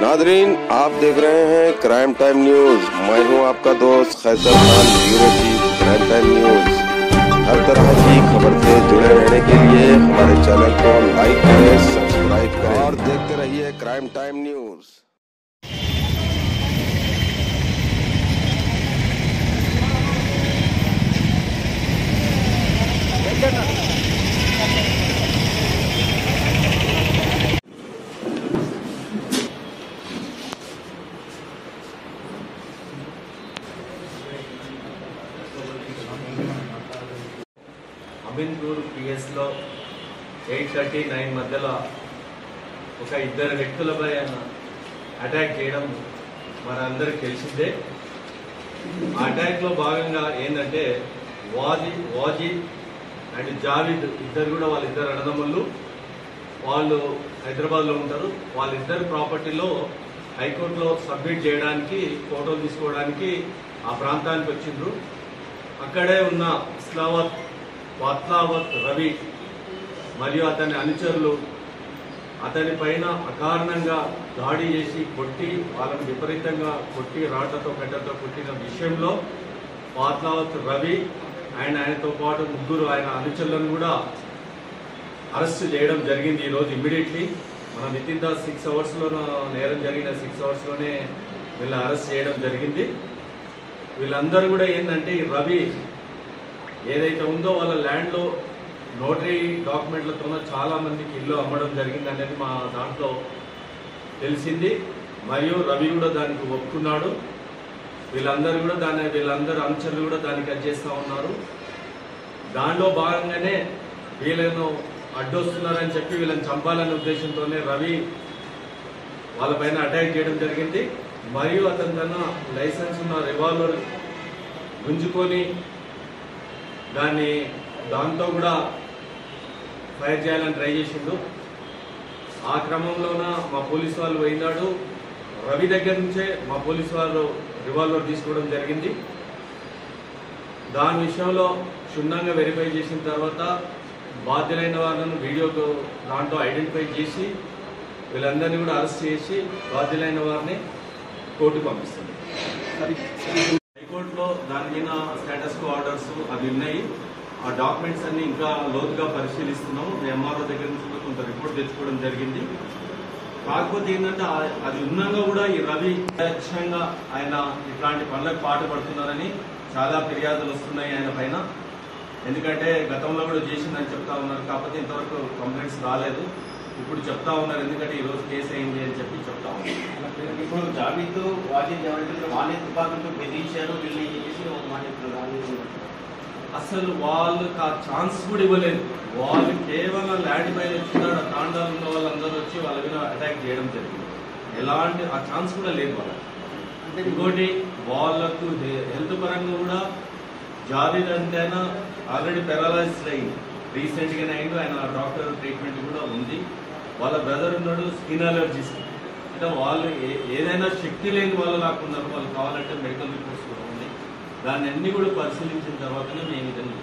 Nadreen आप देख रहे हैं क्राइम टाइम न्यूज मैं हूं आपका दोस्त Khaiser Khan bureau chief crime time news हर तरह की खबर से जुड़े रहने के लिए हमारे चैनल को लाइक करें सब्सक्राइब करें और देखते रहिए क्राइम टाइम न्यूज అమీన్పూర్ పిఎస్లో ఎయిట్ థర్టీ నైన్ మధ్యలో ఒక ఇద్దరు వ్యక్తులపై అటాక్ చేయడం మనందరికి తెలిసిందే ఆ అటాక్లో భాగంగా ఏంటంటే వాజి వాజీ అండ్ జావిద్ ఇద్దరు కూడా వాళ్ళిద్దరు అన్నదమ్ములు వాళ్ళు హైదరాబాద్లో ఉంటారు వాళ్ళిద్దరు ప్రాపర్టీలో హైకోర్టులో సబ్మిట్ చేయడానికి ఫోటోలు తీసుకోవడానికి ఆ ప్రాంతానికి వచ్చిండ్రు అక్కడే ఉన్న ఇస్లావత్ వాత్లావత్ రవి మరియు అతని అనుచరులు అతని పైన అకారణంగా దాడి చేసి కొట్టి వాళ్ళని విపరీతంగా కొట్టి రాళ్లతో కట్టెలతో కొట్టిన విషయంలో వాత్లావత్ రవి అండ్ ఆయనతో పాటు ముగ్గురు ఆయన అనుచరులను కూడా అరెస్ట్ చేయడం జరిగింది ఈరోజు ఇమ్మీడియట్లీ మనం విత్ ఇన్ ద సిక్స్ అవర్స్లో నేరం జరిగిన సిక్స్ అవర్స్లోనే వీళ్ళని అరెస్ట్ చేయడం జరిగింది వీళ్ళందరూ కూడా ఏంటంటే ఈ రవి ఏదైతే ఉందో వాళ్ళ ల్యాండ్లో నోటరీ డాక్యుమెంట్లతోనో చాలా మందికి ఇల్లు అమ్మడం జరిగింది అనేది మా దాంట్లో తెలిసింది మరియు రవి కూడా దానికి ఒప్పుకున్నాడు వీళ్ళందరూ కూడా దాని వీళ్ళందరూ అనుచరులు కూడా దానికి అది చేస్తూ ఉన్నారు దానిలో భాగంగానే వీళ్ళను అడ్డొస్తున్నారని చెప్పి వీళ్ళని చంపాలనే ఉద్దేశంతోనే రవి వాళ్ళపైన అటాక్ చేయడం జరిగింది మరియు అతని తన లైసెన్స్ ఉన్న రివాల్వర్ గుంజుకొని దాన్ని దాంతో కూడా ఫైర్ చేయాలని ట్రై చేసిండు ఆ క్రమంలోన మా పోలీసు వాళ్ళు పోయినాడు రవి దగ్గర నుంచే మా పోలీసు వాళ్ళు రివాల్వర్ తీసుకోవడం జరిగింది దాని విషయంలో క్షుణ్ణంగా వెరిఫై చేసిన తర్వాత బాధ్యులైన వాళ్ళను వీడియోతో దాంట్లో ఐడెంటిఫై చేసి వీళ్ళందరినీ కూడా అరెస్ట్ చేసి బాధ్యులైన వారిని కోర్టుకు పంపిస్తుంది హైకోర్టులో దాని మీద స్టేటస్ కో ఆర్డర్స్ అవి ఉన్నాయి ఆ డాక్యుమెంట్స్ అన్ని ఇంకా లోతుగా పరిశీలిస్తున్నాము ఎంఆర్ఓ దగ్గర నుంచి కూడా కొంత రిపోర్ట్ తెచ్చుకోవడం జరిగింది కాకపోతే ఏంటంటే ఆ- అది ఉన్నాగా కూడా ఈ రవి లక్ష్యంగా ఆయన ఇట్లాంటి పనులకు పాట పడుతున్నారని చాలా ఫిర్యాదులు వస్తున్నాయి ఆయన పైన ఎందుకంటే గతంలో కూడా చేసిందని చెప్తా ఉన్నారు కాకపోతే ఇంతవరకు కంప్లైంట్స్ రాలేదు ఇప్పుడు చెప్తా ఉన్నారు ఎందుకంటే ఈ రోజు కేసు అయింది అని చెప్పి చెప్తా ఉన్నారు ఇప్పుడు జాబిత్ వాజిద్ ఎవరైతే వాళ్ళే తుపాకులతో బెదిరించారు వీళ్ళు ఏం చేసి ఒక మాట చెప్తున్నారు అది ఇది. అసలు వాళ్ళకి ఆ ఛాన్స్ కూడా ఇవ్వలేదు వాళ్ళు కేవలం ల్యాండ్ పైన వచ్చినాడు ఆ తాండాలు ఉన్న వాళ్ళందరూ వచ్చి వాళ్ళ మీద అటాక్ చేయడం జరిగింది ఎలాంటి ఆ ఛాన్స్ కూడా లేదు వాళ్ళకి ఇంకోటి వాళ్ళకు హె- హెల్త్ పరంగా కూడా జావేద్ అంటేనా ఆల్రెడీ పెరాలైజ్డ్ అయింది రీసెంట్ గానే అయింది ఆయన డాక్టర్ ట్రీట్మెంట్ కూడా ఉంది వాళ్ళ బ్రదర్ ఉన్నాడు స్కిన్ అలర్జీస్ అంటే వాళ్ళు ఏ- ఏదైనా శక్తి లేని వాళ్ళు లాక్కున్నారు వాళ్ళు కావాలంటే మెడికల్ రిపోర్ట్స్ కూడా ఉంది దాన్ని అన్ని కూడా పరిశీలించిన తర్వాతనే మేము ఇదని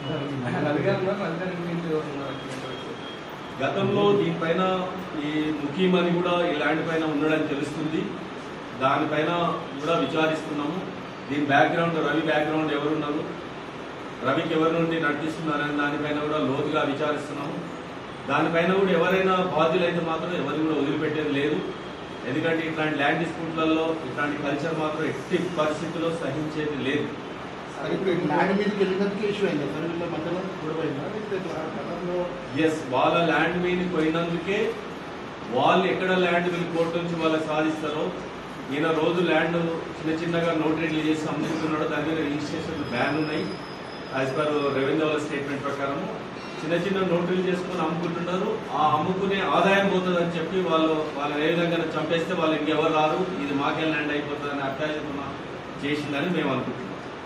గతంలో దీనిపైన ఈ ముఖ్యమని కూడా ఈ ల్యాండ్ పైన ఉండడని తెలుస్తుంది దానిపైన కూడా విచారిస్తున్నాము దీని బ్యాక్గ్రౌండ్ రవి బ్యాక్గ్రౌండ్ ఎవరున్నారు రవికి ఎవరి నుండి నడిపిస్తున్నారని దానిపైన కూడా లోతుగా విచారిస్తున్నాము దానిపైన కూడా ఎవరైనా బాధ్యులైతే మాత్రం ఎవరు కూడా వదిలిపెట్టేది లేదు ఎందుకంటే ఇట్లాంటి ల్యాండ్ డిస్ప్యూట్లలో ఇట్లాంటి కల్చర్ మాత్రం ఎట్టి పరిస్థితుల్లో సహించేది లేదు సార్ ఇప్పుడు ల్యాండ్ మీదకి వెళ్ళినందుకు ఇష్యూ అయింది సార్ వీళ్ళ మధ్యలో గొడవ అయిందా లేకపోతే గతంలో ఎస్ వాళ్ళ ల్యాండ్ మీద పోయినందుకే వాళ్ళు ఎక్కడ ల్యాండ్ వీళ్ళు కోర్టు నుంచి వాళ్ళకి సాధిస్తారో ఈయన రోజు ల్యాండ్ చిన్న చిన్నగా నోటరీలు చేసి అమ్ముతున్నాడు దాని మీద రిజిస్ట్రేషన్ బ్యాన్ ఉన్నాయి యాజ్ పర్ రెవెన్యూ వాళ్ళ స్టేట్మెంట్ ప్రకారం చిన్న చిన్న నోటరీలు చేసుకొని అమ్ముకుంటున్నారు ఆ అమ్ముకునే ఆదాయం పోతుంది అని చెప్పి వాళ్ళు వాళ్ళని ఏ విధంగా చంపేస్తే వాళ్ళు ఇంకెవరు రారు ఇది మాకే ల్యాండ్ అయిపోతుంది అని అభ్యాసం చేసిందని మేము అనుకుంటున్నాం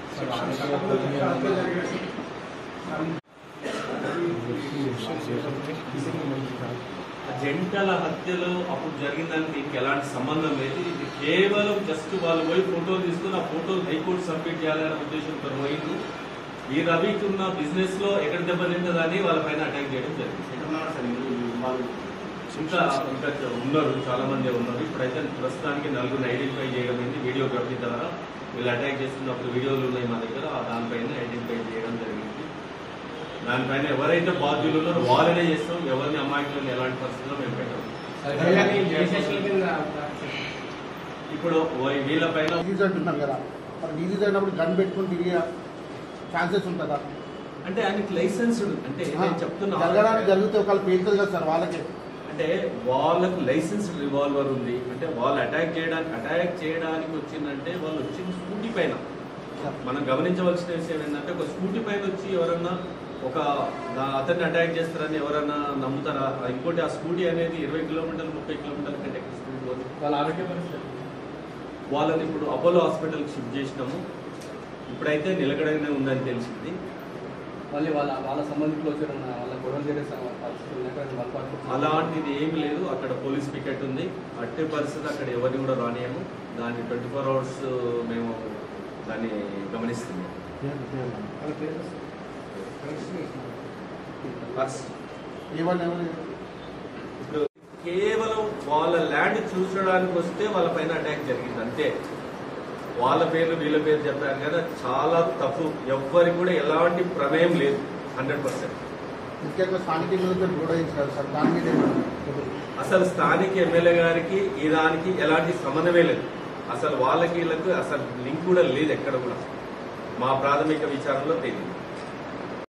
జంటల హత్యలు అప్పుడు జరిగిందని దీనికి ఎలాంటి సంబంధం లేదు ఇది కేవలం జస్ట్ వాళ్ళు పోయి ఫోటోలు తీసుకుని ఆ ఫోటోలు హైకోర్టు సబ్మిట్ చేయాలనే ఉద్దేశంతో పోయింది ఈ రవికి ఉన్న బిజినెస్ లో ఎక్కడ దెబ్బతింటుందని వాళ్ళ పైన అటాక్ చేయడం జరిగింది ఎక్కడున్నారు సార్ వీళ్ళు? వాళ్ళు ఇంకా ఇంకా ఉన్నారు చాలా మంది ఉన్నారు ఇప్పుడైతే ప్రస్తుతానికి నలుగురిని ఐడెంటిఫై చేయడం అయింది వీడియోగ్రఫీ ద్వారా వీళ్ళు అటాక్ చేస్తున్నప్పుడు వీడియోలు ఉన్నాయి మా దగ్గర ఆ దానిపైన ఐడెంటిఫై చేయడం జరిగింది దానిపైన ఎవరైతే బాధ్యులు ఉన్నారో వాళ్ళనే చేస్తాం ఎవరిని అమాయకులను ఎలాంటి పరిస్థితుల్లో మేము పెట్టాం ఇప్పుడు వీ- వీళ్ళపైన డిజీజ్ అంటున్నాం కదా మరి డిజీజ్ అయినప్పుడు గన్ పెట్టుకుని తిరిగే ఛాన్సెస్ ఉంటుందా అంటే ఆయనకి లైసెన్స్డ్ అంటే నేను చెప్తున్నా జరగడానికి జరిగితే ఒకవేళ పేరుతుంది కదా సార్ వాళ్ళకే అంటే వాళ్ళకు లైసెన్స్డ్ రివాల్వర్ ఉంది అంటే వాళ్ళు అటాక్ చేయడానికి అటాక్ చేయడానికి వచ్చిందంటే వాళ్ళు వచ్చింది స్కూటీ పైన మనం గమనించవలసిన విషయం ఏంటంటే ఒక స్కూటీ పైన వచ్చి ఎవరన్నా ఒక నా- అతన్ని అటాక్ చేస్తారని ఎవరన్నా నమ్ముతారా ఇంకోటి ఆ స్కూటీ అనేది ఇరవై కిలోమీటర్లు ముప్పై కిలోమీటర్ల కంటే ఎక్కువ స్పీడ్ పోదు వాళ్ళ ఆరోగ్య పరిస్థితి వాళ్ళని ఇప్పుడు అపోలో హాస్పిటల్కి షిఫ్ట్ చేసినాము ఇప్పుడైతే నిలకడగానే ఉందని తెలిసింది మళ్ళీ వాళ్ళ వాళ్ళ సంబంధికులు వచ్చారు వాళ్ళ గొడవలు చేసే పరిస్థితి ఉన్నాయి కానీ వాళ్ళ పరిస్థితి అలాంటిది ఏమి లేదు అక్కడ పోలీస్ పికెట్ ఉంది అట్టి పరిస్థితి అక్కడ ఎవరిని కూడా రానియము దాన్ని ట్వంటీ ఫోర్ అవర్స్ మేము దాన్ని గమనిస్తున్నాం ఫస్ట్ ఏమని ఎవరు ఇప్పుడు కేవలం వాళ్ళ ల్యాండ్ చూసడానికి వస్తే వాళ్ళ పైన అటాక్ జరిగింది అంతే వాళ్ళ పేర్లు వీళ్ళ పేరు చెప్పారు కదా చాలా తప్పు ఎవ్వరికి కూడా ఎలాంటి ప్రమేయం లేదు హండ్రెడ్ పర్సెంట్ ముఖ్యంగా స్థానిక ఎమ్మెల్యేతో గొడవించారు సార్ దాని మీద ఏమన్నా? అసలు స్థానిక ఎమ్మెల్యే గారికి ఈ దానికి ఎలాంటి సంబంధమే లేదు అసలు వాళ్ళకి వీళ్ళకు అసలు లింక్ కూడా లేదు ఎక్కడ కూడా మా ప్రాథమిక విచారంలో తెలియదు